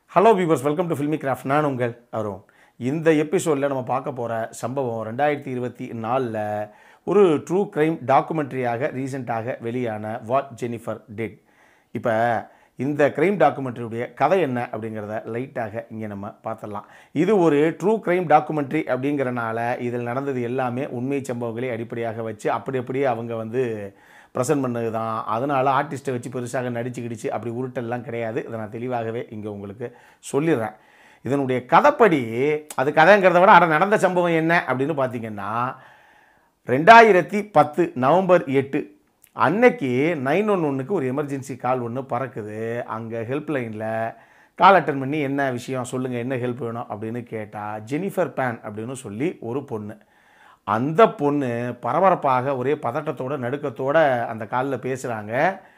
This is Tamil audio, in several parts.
hello viewers welcome to Filmi Craft நான் உங்கள் அருண் இந்த எபிசோடில் நம்ம பார்க்க போகிற சம்பவம் ரெண்டாயிரத்தி இருபத்தி நாலில் ஒரு ட்ரூ க்ரைம் டாக்குமெண்ட்ரியாக ரீசெண்டாக வெளியான வாட் ஜெனிஃபர் டெட் இப்போ இந்த க்ரைம் டாக்குமெண்ட்ரியுடைய கதை என்ன அப்படிங்கிறத லைட்டாக இங்கே நம்ம பார்த்துடலாம் இது ஒரு ட்ரூ க்ரைம் டாக்குமெண்ட்ரி அப்படிங்கிறனால இதில் நடந்தது எல்லாமே உண்மை சம்பவங்களை அடிப்படையாக வச்சு அப்படி அப்படியே அவங்க வந்து ப்ரெசென்ட் பண்ணது தான் அதனால் ஆர்டிஸ்ட்டை வச்சு பெருசாக நடிச்சு கிடிச்சு அப்படி உருட்டெல்லாம் கிடையாது இதை நான் தெளிவாகவே இங்கே உங்களுக்கு சொல்லிடுறேன் இதனுடைய கதைப்படி அது கதைங்கிறத விட அட நடந்த சம்பவம் என்ன அப்படின்னு பார்த்தீங்கன்னா ரெண்டாயிரத்தி பத்து நவம்பர் எட்டு அன்னைக்கு நைன் ஒன் ஒன்றுக்கு ஒரு எமர்ஜென்சி கால் ஒன்று பறக்குது அங்கே ஹெல்ப்லைனில் கால் அட்டன் பண்ணி என்ன விஷயம் சொல்லுங்கள் என்ன ஹெல்ப் வேணும் அப்படின்னு கேட்டால் ஜெனிஃபர் பேன் அப்படின்னு சொல்லி ஒரு பொண்ணு அந்த பொண்ணு பரபரப்பாக ஒரே பதட்டத்தோட நடுக்கத்தோட அந்த காலில் பேசுகிறாங்க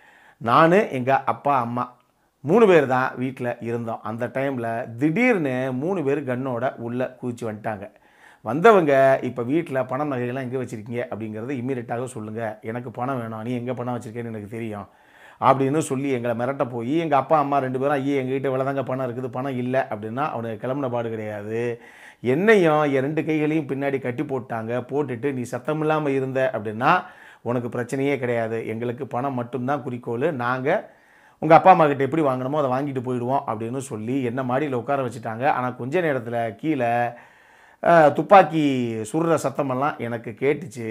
நான் எங்கள் அப்பா அம்மா மூணு பேர் தான் வீட்டில் இருந்தோம் அந்த டைமில் திடீர்னு மூணு பேர் கன்னோட உள்ளே குதிச்சு வந்துட்டாங்க வந்தவங்க இப்போ வீட்டில் பணம் நகைகள்லாம் எங்கே வச்சுருக்கீங்க அப்படிங்கிறத இம்மீடியட்டாக சொல்லுங்கள் எனக்கு பணம் வேணும் நீ எங்கே பணம் வச்சுருக்கேன்னு எனக்கு தெரியும் அப்படின்னு சொல்லி எங்களை மிரட்ட போய் எங்கள் அப்பா அம்மா ரெண்டு பேரும் ஐயே எங்ககிட்ட இவ்வளோதாங்க பணம் இருக்குது பணம் இல்லை அப்படின்னா அவனுக்கு கிளம்புன பாடு கிடையாது என்னையும் என் ரெண்டு கைகளையும் பின்னாடி கட்டி போட்டாங்க போட்டுட்டு நீ சத்தம் இல்லாமல் இருந்த அப்படின்னா உனக்கு பிரச்சனையே கிடையாது எங்களுக்கு பணம் மட்டும்தான் குறிக்கோள் நாங்கள் உங்கள் அப்பா அம்மா கிட்ட எப்படி வாங்கணுமோ அதை வாங்கிட்டு போயிடுவோம் அப்படின்னு சொல்லி என்ன மாடியில் உட்கார வச்சுட்டாங்க ஆனால் கொஞ்ச நேரத்தில் கீழே அஹ், துப்பாக்கி சுடுற சத்தமெல்லாம் எனக்கு கேட்டுச்சு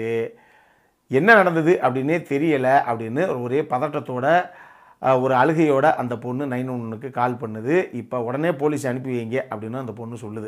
என்ன நடந்தது அப்படின்னே தெரியலை அப்படின்னு ஒரே பதட்டத்தோட அஹ், ஒரு அழுகையோட அந்த பொண்ணு நைன் ஒன்னுக்கு கால் பண்ணுது இப்போ உடனே போலீஸ் அனுப்பி வைங்க அப்படின்னு அந்த பொண்ணு சொல்லுது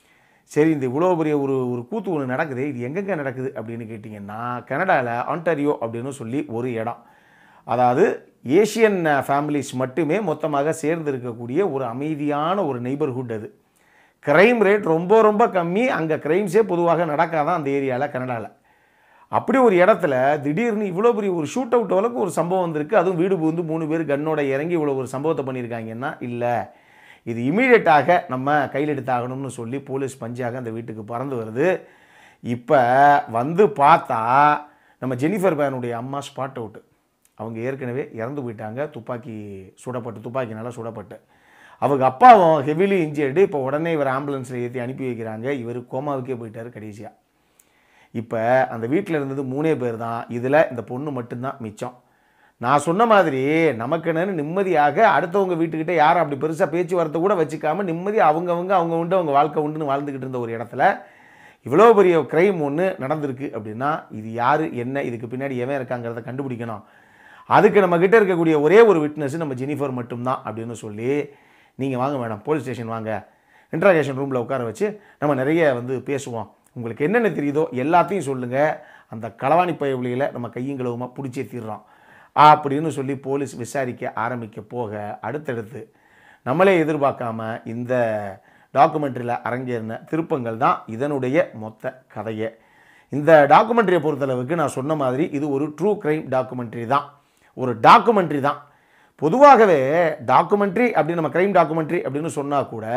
சரி இந்த இவ்வளோ பெரிய ஒரு ஒரு கூத்து ஒன்று நடக்குது இது எங்கெங்கே நடக்குது அப்படின்னு கேட்டிங்கன்னா கனடாவில் ஆன்டாரியோ அப்படின்னு சொல்லி ஒரு இடம் அதாவது ஏஷியன் ஃபேமிலிஸ் மட்டுமே மொத்தமாக சேர்ந்து இருக்கக்கூடிய ஒரு அமைதியான ஒரு நெய்பர்ஹுட் அது கிரைம் ரேட் ரொம்ப ரொம்ப கம்மி அங்கே கிரைம்ஸே பொதுவாக நடக்காதான் அந்த ஏரியாவில் கனடாவில் அப்படி ஒரு இடத்துல திடீர்னு இவ்வளோ பெரிய ஒரு ஷூட் அவுட் அளவுக்கு ஒரு சம்பவம் வந்திருக்கு அதுவும் வீடு புகுந்து மூணு பேர் கன்னோட இறங்கி இவ்வளோ ஒரு சம்பவத்தை பண்ணியிருக்காங்கன்னா இல்லை இது இமீடியட்டாக நம்ம கையில் எடுத்தாகணும்னு சொல்லி போலீஸ் பஞ்சாக அந்த வீட்டுக்கு பறந்து வருது இப்போ வந்து பார்த்தா நம்ம ஜெனிஃபர் பேனுடைய அம்மா ஸ்பாட் அவுட்டு அவங்க ஏற்கனவே இறந்து போயிட்டாங்க துப்பாக்கி சுடப்பட்டு துப்பாக்கினால சுடப்பட்டு அவங்க அப்பாவும் ஹெவிலி இன்ஜர்டு இப்போ உடனே இவர் ஆம்புலன்ஸில் ஏற்றி அனுப்பி வைக்கிறாங்க இவர் கோமாவுக்கே போயிட்டார் கடைசியாக இப்போ அந்த வீட்டில் இருந்தது மூணே பேர் தான் இதில் இந்த பொண்ணு மட்டும்தான் மிச்சம் நான் சொன்ன மாதிரி நமக்குன்னு நிம்மதியாக அடுத்தவங்க வீட்டுக்கிட்ட யாரும் அப்படி பெருசாக பேச்சுவார்த்தை கூட வச்சுக்காம நிம்மதியாக அவங்கவங்க அவங்க உண்டு அவங்க வாழ்க்கை உண்டுன்னு வாழ்ந்துக்கிட்டு இருந்த ஒரு இடத்துல இவ்வளோ பெரிய க்ரைம் ஒன்று நடந்திருக்கு அப்படின்னா இது யார் என்ன இதுக்கு பின்னாடி எவன் இருக்காங்கிறத கண்டுபிடிக்கணும் அதுக்கு நம்ம கிட்ட இருக்கக்கூடிய ஒரே ஒரு விட்னஸ் நம்ம ஜெனிஃபர் மட்டும்தான் அப்படின்னு சொல்லி நீங்கள் வாங்க மேடம் போலீஸ் ஸ்டேஷன் வாங்க இன்ட்ராகேஷன் ரூமில் உட்கார வச்சு நம்ம நிறைய வந்து பேசுவோம் உங்களுக்கு என்னென்ன தெரியுதோ எல்லாத்தையும் சொல்லுங்கள் அந்த களவாணி பயவழியில் நம்ம கையும் களவுமா பிடிச்சே தீர்றோம் அப்படின்னு சொல்லி போலீஸ் விசாரிக்க ஆரம்பிக்க போக அடுத்தடுத்து நம்மளே எதிர்பார்க்காம இந்த டாக்குமெண்ட்ரியில் அரங்கேறின திருப்பங்கள் தான் இதனுடைய மொத்த கதையை இந்த டாக்குமெண்ட்ரியை பொறுத்தளவுக்கு நான் சொன்ன மாதிரி இது ஒரு ட்ரூ கிரைம் டாக்குமெண்ட்ரி தான் ஒரு டாக்குமெண்ட்ரி தான் பொதுவாகவே டாக்குமெண்ட்ரி அப்படி நம்ம கிரைம் டாக்குமெண்ட்ரி அப்படின்னு சொன்னால் கூட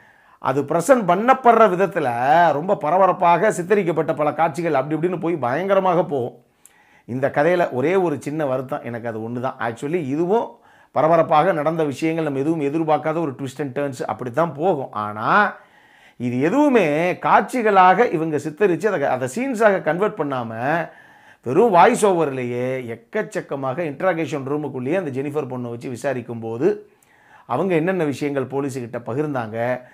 அது ப்ரெசன்ட் பண்ணப்படுற விதத்தில் ரொம்ப பரபரப்பாக சித்தரிக்கப்பட்ட பல காட்சிகள் அப்படி இப்படின்னு போய் பயங்கரமாக போகும் இந்த கதையில் ஒரே ஒரு சின்ன வருத்தம் எனக்கு அது ஒன்று தான் ஆக்சுவலி இதுவும் பரபரப்பாக நடந்த விஷயங்கள் நம்ம எதுவும் எதிர்பார்க்காத ஒரு ட்விஸ்ட் அண்ட் டேர்ன்ஸ் அப்படி தான் போகும் ஆனால் இது எதுவுமே காட்சிகளாக இவங்க சித்தரித்து அதை அதை சீன்ஸாக கன்வெர்ட் பண்ணாமல் வெறும் வாய்ஸ் ஓவர்லேயே எக்கச்சக்கமாக இன்ட்ராகேஷன் ரூமுக்குள்ளேயே அந்த ஜெனிஃபர் பொண்ணை வச்சு விசாரிக்கும் போது அவங்க என்னென்ன விஷயங்கள் போலீஸுக்கிட்ட பகிர்ந்தாங்க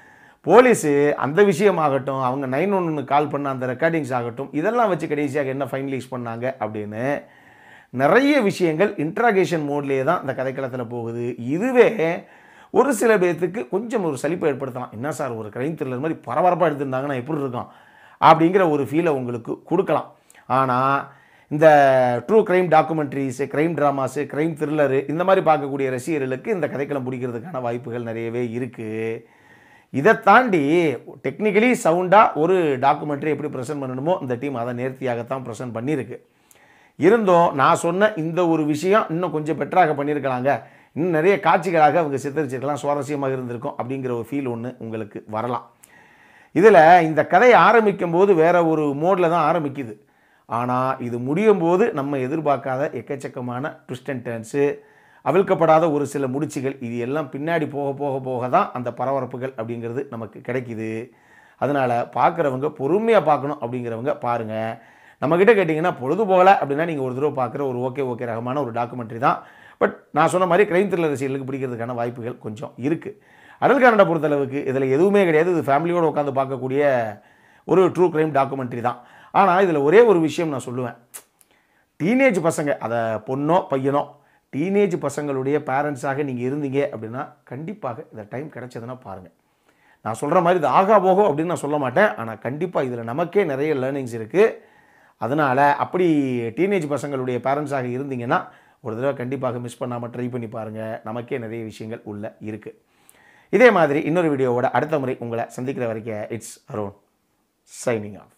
போலீஸு அந்த விஷயமாகட்டும் அவங்க நைன் ஒன்று கால் பண்ண அந்த ரெக்கார்டிங்ஸ் ஆகட்டும் இதெல்லாம் வச்சு கடைசியாக என்ன ஃபைனலைஸ் பண்ணாங்க அப்படின்னு நிறைய விஷயங்கள் இன்ட்ராகேஷன் மோட்லேயே தான் இந்த கதைக்களத்தில் போகுது இதுவே ஒரு சில பேர்த்துக்கு கொஞ்சம் ஒரு சலிப்பை ஏற்படுத்தலாம் என்ன சார் ஒரு கிரைம் த்ரில்லர் மாதிரி பரபரப்பாக எடுத்திருந்தாங்கன்னா எப்படி இருக்கும் அப்படிங்கிற ஒரு ஃபீலை உங்களுக்கு கொடுக்கலாம் ஆனால் இந்த true crime documentaries crime dramas crime thriller இந்த மாதிரி பார்க்கக்கூடிய ரசிகர்களுக்கு இந்த கதைக்களம் பிடிக்கிறதுக்கான வாய்ப்புகள் நிறையவே இருக்குது இதை தாண்டி டெக்னிக்கலி சவுண்டாக ஒரு டாக்குமெண்ட்ரி எப்படி ப்ரெசென்ட் பண்ணணுமோ இந்த டீம் அதை நேர்த்தியாகத்தான் ப்ரெசென்ட் பண்ணியிருக்கு இருந்தும் நான் சொன்ன இந்த ஒரு விஷயம் இன்னும் கொஞ்சம் பெட்டராக பண்ணியிருக்கலாங்க இன்னும் நிறைய காட்சிகளாக அவங்க சித்தரிச்சிருக்கலாம் சுவாரஸ்யமாக இருந்திருக்கும் அப்படிங்கிற ஒரு ஃபீல் ஒன்று உங்களுக்கு வரலாம் இதில் இந்த கதை ஆரம்பிக்கும் போது வேற ஒரு மோடில் தான் ஆரம்பிக்குது ஆனால் இது முடியும் போது நம்ம எதிர்பார்க்காத எக்கச்சக்கமான ட்விஸ்ட் அண்ட் டர்ன்ஸு அவிழ்க்கப்படாத ஒரு சில முடிச்சுகள் இது எல்லாம் பின்னாடி போக போக போக தான் அந்த பரபரப்புகள் அப்படிங்கிறது நமக்கு கிடைக்குது அதனால் பார்க்குறவங்க பொறுமையாக பார்க்கணும் அப்படிங்கிறவங்க பாருங்கள் நம்மக்கிட்ட கேட்டிங்கன்னா பொழுது போகலை அப்படின்னா நீங்கள் ஒரு தடவை பார்க்குற ஒரு ஓகே ஓகே ரகமான ஒரு டாக்குமெண்ட்ரி தான் பட் நான் சொன்ன மாதிரி கிரைம் த்ரில்லர் ரசிகர்களுக்கு பிடிக்கிறதுக்கான வாய்ப்புகள் கொஞ்சம் இருக்குது அடல் கனடா பொறுத்தளவுக்கு இதில் எதுவுமே கிடையாது இது ஃபேமிலியோடு உட்காந்து பார்க்கக்கூடிய ஒரு ட்ரூ கிரைம் டாக்குமெண்ட்ரி தான் ஆனால் இதில் ஒரே ஒரு விஷயம் நான் சொல்லுவேன் டீனேஜ் பசங்க அதை பொண்ணோ பையனோ டீனேஜ் பசங்களுடைய பேரண்ட்ஸாக நீங்கள் இருந்தீங்க அப்படின்னா கண்டிப்பாக இந்த டைம் கிடைச்சதுன்னா பாருங்கள் நான் சொல்கிற மாதிரி இது ஆகா போகும் அப்படின்னு நான் சொல்ல மாட்டேன் ஆனால் கண்டிப்பாக இதில் நமக்கே நிறைய லேர்னிங்ஸ் இருக்குது அதனால் அப்படி டீனேஜ் பசங்களுடைய பேரண்ட்ஸாக இருந்தீங்கன்னா ஒரு தடவை கண்டிப்பாக மிஸ் பண்ணாமல் ட்ரை பண்ணி பாருங்கள் நமக்கே நிறைய விஷயங்கள் உள்ள இருக்குது இதே மாதிரி இன்னொரு வீடியோவோட அடுத்த முறை உங்களை சந்திக்கிற வரைக்கும் இட்ஸ் அரோன் சைனிங் ஆஃப்